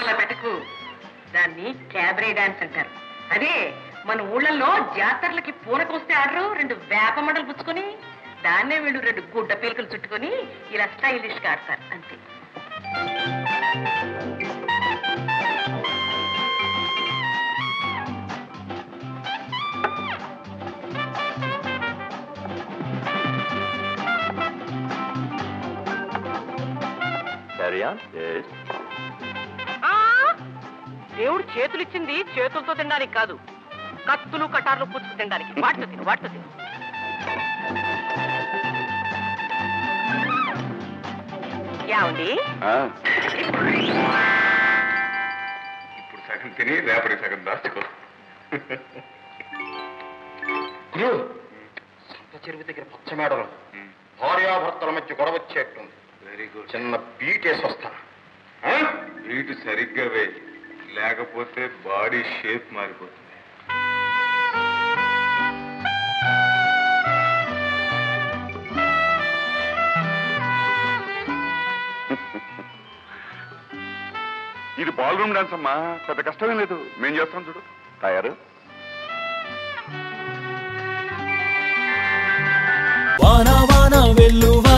అలా పెట్టకు దాన్ని క్యాబరే డాన్స్ అంటారు అదే మన ఊళ్ళల్లో జాతరలకి పూనకొస్తే ఆడరు రెండు వేప మండలు పుచ్చుకొని దాన్నే వీళ్ళు రెండు గుడ్డ పీలకలు చుట్టుకొని ఇలా స్టైలిష్ గా ఆడతారు అంతే ఆ! దేవుడు చేతులు ఇచ్చింది చేతులతో తినడానికి కాదు కత్తులు కటార్లు పుచ్చుకు తినడానికి వాటితో తిను వాటితో తిను ఏమండి ఇప్పుడు సగం తిని రేపటి సగం దాచుకో గురు సంత చెరువు దగ్గర పచ్చ మేడలు భార్యాభర్తల మధ్య గొడవ వచ్చేట్టుంది వెరీ గుడ్ చిన్న బీటేసి వస్తా ఆ? వీటు సరిగ్గా వేయి లేకపోతే బాడీ షేప్ మారిపోతుంది ఇది బాల్ రూమ్ డాన్స్ అమ్మా పెద్ద కష్టమేం లేదు మేం చేస్తాం చూడు తయారు వాన వాన వెల్లువ